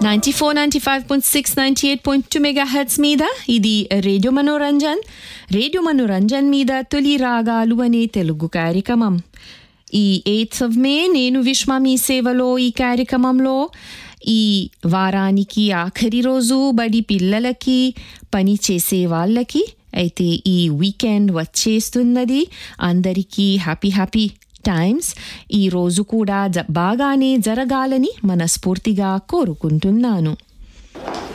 ninety four ninety five point six ninety eight point two megahertz మీద ఇది radio Manoranjan radio Manoranjan మీద తొలి రాగాలు అనే తెలుగు కార్యక్రమం ఈ ఎయిత్ ఆఫ్ మే నేను విశ్వ మీ సేవలో ఈ కార్యక్రమంలో ఈ వారానికి ఆఖరి రోజు బడి పిల్లలకి పని చేసే వాళ్ళకి అయితే ఈ వీకెండ్ వచ్చేస్తున్నది అందరికీ హ్యాపీ హ్యాపీ టైమ్స్ ఈ రోజు కూడా జ- బాగానే జరగాలని మనస్ఫూర్తిగా కోరుకుంటున్నాను